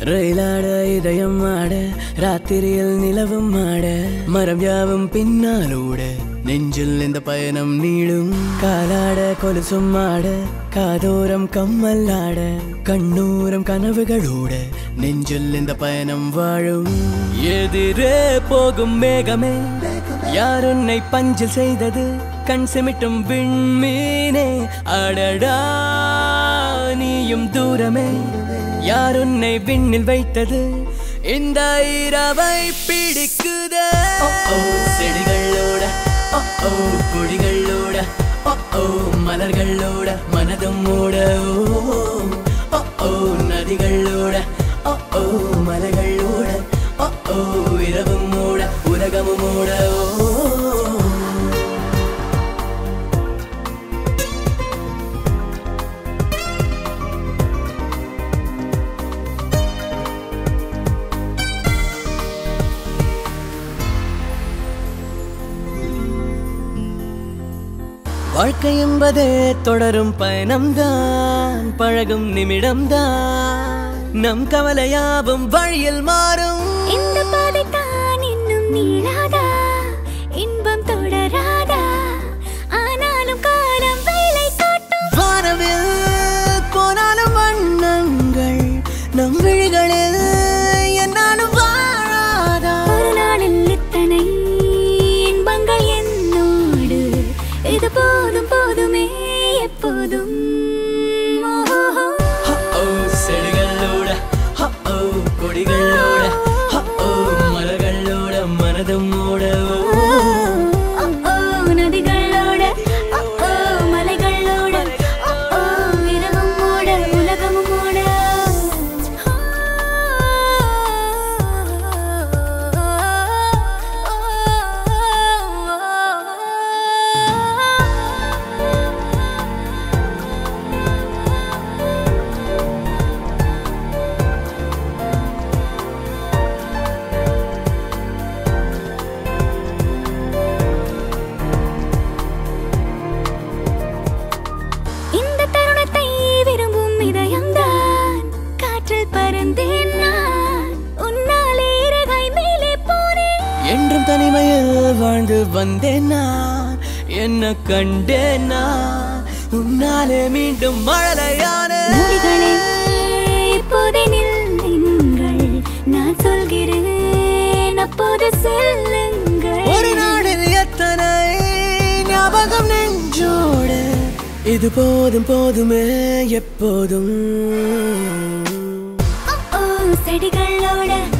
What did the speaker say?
ரயிலாட இதயம் ஆட ராத்திரியில் நிலவும் ஆட மரம் யாவும் பின்னாலோட நெஞ்சில் இந்த பயணம் நீளும் காலாட கொலுசும் ஆட காதோரம் கம்மல் ஆட கண்ணூரம் கனவுகளோட நெஞ்சில் இந்த பயணம் வாழும் எதிரே போகும் மேகமே யார் உன்னை பஞ்சில் செய்தது கண் சிமிட்டும் விண்மீனே அடடா நீயும் தூரமே யார் உன்னை விண்ணில் வைத்தது இந்த இரவை பிடிக்குதே ஓ, ஓ, செடிகளோட ஓ, ஓ, கொடிகளோட ஓ, ஓ, மலர்களோட மனதும் ஓட ஓ, ஓ, ஓ, நதிகளோட ஓ, ஓ, மலைகளோட ஓ, ஓ, இரவும் ஓட உலகமும் ஓட ஓ வாழ்க்கை என்பதே தொடரும் பயணம்தான் பழகும் நிமிடம்தான் நம் கவலையாவும் வழியில் மாறும் இந்த பாதைத்தான் இன்னும் நீளாதா இன்பம் தொடராதா ஆனாலும் காலம் வேலை காட்டும் வானவில் போனாலும் வண்ணங்கள் நம் விழிகளில் என்னாலும் வாழாதா ஒரு நாளில் இத்தனை இன்பங்கள் என்னோடு இது போதும் போதுமே எப்போதும் ஓஹோ. ஹ, ஓ, செடிகளோட ஹ, ஓ, கொடிகளோட ஹ, ஓ, மலர்களோட மனதும் ஓட ஓ. ஓ, ஓ, நதிகளோட ஓ, ஓ, மலைகளோட ஓ, ஓ, இரவும் ஓட உலகமும் ஓட இந்த தருணத்தை விரும்பும் இதயம்தான் காற்றில் பறந்தேன் நான் உன்னாலே இறகை மேலே போனேன் என்றும் தனிமையில் வாழ்ந்து வந்தேன் நான் என்ன கண்டேன் நான் உன்னாலே மீண்டும் மழலையான நொடிகளே இப்போதே நில்லுங்கள் நான் சொல்கிறேன் அப்போது செல்லுங்கள் ஒரு நாளில் எத்தனை ஞாபகம் நெஞ்சோடு இது போதும் போதுமே எப்போதும் ஓ, ஓ, செடிகளோட